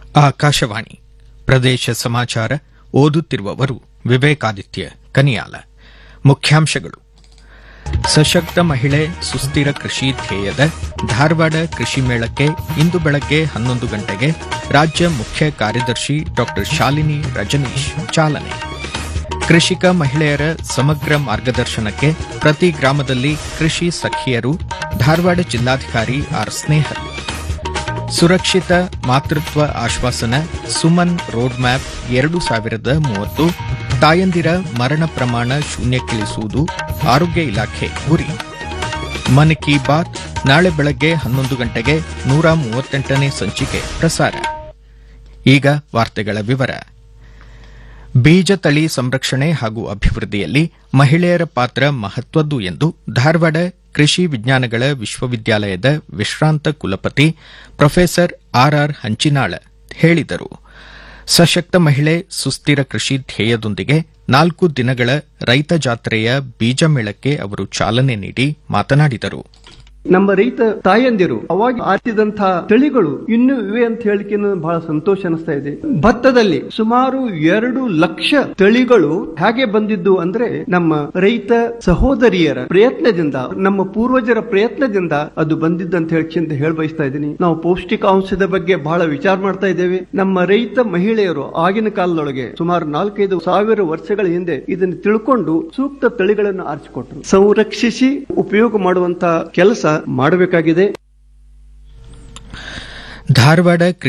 ಆಕಾಶವಾಣಿ ಪ್ರದೇಶ ಸಮಾಚಾರ ಓದುತ್ತಿರುವವರು ವಿವೇಕಾದಿತ್ಯ ಕನಿಯಾಲ ಮುಖ್ಯಾಂಶಗಳು ಸಶಕ್ತ ಮಹಿಳೆ ಸುಸ್ಥಿರ ಕೃಷಿ ಧ್ಯೇಯದ ಧಾರವಾಡ ಕೃಷಿ ಮೇಳಕ್ಕೆ ಇಂದು ಬೆಳಗ್ಗೆ ಹನ್ನೊಂದು ಗಂಟೆಗೆ ರಾಜ್ಯ ಮುಖ್ಯ ಕಾರ್ಯದರ್ಶಿ ಡಾ ಶಾಲಿನಿ ರಜನೀಶ್ ಚಾಲನೆ ಕೃಷಿಕ ಮಹಿಳೆಯರ ಸಮಗ್ರ ಮಾರ್ಗದರ್ಶನಕ್ಕೆ ಪ್ರತಿ ಗ್ರಾಮದಲ್ಲಿ ಕೃಷಿ ಸಖಿಯರು ಧಾರವಾಡ ಜಿಲ್ಲಾಧಿಕಾರಿ ಆರ್ ಸ್ನೇಹಲ್ ಸುರಕ್ಷಿತ ಮಾತೃತ್ವ ಆಶ್ವಾಸನ ಸುಮನ್ ರೋಡ್ ಮ್ಯಾಪ್ ಎರಡು ಸಾವಿರದ ಮೂವತ್ತು ತಾಯಂದಿರ ಮರಣ ಪ್ರಮಾಣ ಶೂನ್ಯಕ್ಕಿಳಿಸುವುದು ಆರೋಗ್ಯ ಇಲಾಖೆ ಗುರಿ ಮನ್ ಕಿ ಬಾತ್ ನಾಳೆ ಬೆಳಗ್ಗೆ ಹನ್ನೊಂದು ಗಂಟೆಗೆ ನೂರ ಮೂವತ್ತೆಂಟನೇ ಸಂಚಿಕೆ ಪ್ರಸಾರ ಈಗ ವಾರ್ತೆಗಳ ವಿವರ ಬೀಜ ತಳಿ ಸಂರಕ್ಷಣೆ ಹಾಗೂ ಅಭಿವೃದ್ಧಿಯಲ್ಲಿ ಮಹಿಳೆಯರ ಪಾತ್ರ ಮಹತ್ವದ್ದು ಎಂದು ಧಾರವಾಡ ಕೃಷಿ ವಿಜ್ಞಾನಗಳ ವಿಶ್ವವಿದ್ಯಾಲಯದ ವಿಶ್ರಾಂತ ಕುಲಪತಿ ಪ್ರೊಫೆಸರ್ ಆರ್ಆರ್ ಹಂಚಿನಾಳ ಹೇಳಿದರು ಸಶಕ್ತ ಮಹಿಳೆ ಸುಸ್ಥಿರ ಕೃಷಿ ಧ್ಯೇಯದೊಂದಿಗೆ ನಾಲ್ಕು ದಿನಗಳ ರೈತ ಜಾತ್ರೆಯ ಬೀಜ ಮೇಳಕ್ಕೆ ಅವರು ಚಾಲನೆ ನೀಡಿ ಮಾತನಾಡಿದರು ನಮ್ಮ ರೈತ ತಾಯಂದಿರು ಅವಾಗ ಆರಿಸಿದಂತಹ ತಳಿಗಳು ಇನ್ನೂ ಇವೆ ಅಂತ ಹೇಳಿಕೆ ಬಹಳ ಸಂತೋಷ ಅನಿಸ್ತಾ ಇದೆ ಭತ್ತದಲ್ಲಿ ಸುಮಾರು ಎರಡು ಲಕ್ಷ ತಳಿಗಳು ಹೇಗೆ ಬಂದಿದ್ದು ಅಂದ್ರೆ ನಮ್ಮ ರೈತ ಸಹೋದರಿಯರ ಪ್ರಯತ್ನದಿಂದ ನಮ್ಮ ಪೂರ್ವಜರ ಪ್ರಯತ್ನದಿಂದ ಅದು ಬಂದಿದ್ದಂತ ಹೇಳ್ಕೊಂತ ಹೇಳ ಬಯಸ್ತಾ ಇದ್ದೀನಿ ನಾವು ಪೌಷ್ಟಿಕಾಂಶದ ಬಗ್ಗೆ ಬಹಳ ವಿಚಾರ ಮಾಡ್ತಾ ಇದ್ದೇವೆ ನಮ್ಮ ರೈತ ಮಹಿಳೆಯರು ಆಗಿನ ಕಾಲದೊಳಗೆ ಸುಮಾರು ನಾಲ್ಕೈದು ಸಾವಿರ ವರ್ಷಗಳ ಹಿಂದೆ ಇದನ್ನು ತಿಳ್ಕೊಂಡು ಸೂಕ್ತ ತಳಿಗಳನ್ನು ಆರಿಸಿಕೊಟ್ರು ಸಂರಕ್ಷಿಸಿ ಉಪಯೋಗ ಮಾಡುವಂತ ಕೆಲಸ ಮಾಡಬೇಕಾಗಿದೆ ಧಾರವಾಡ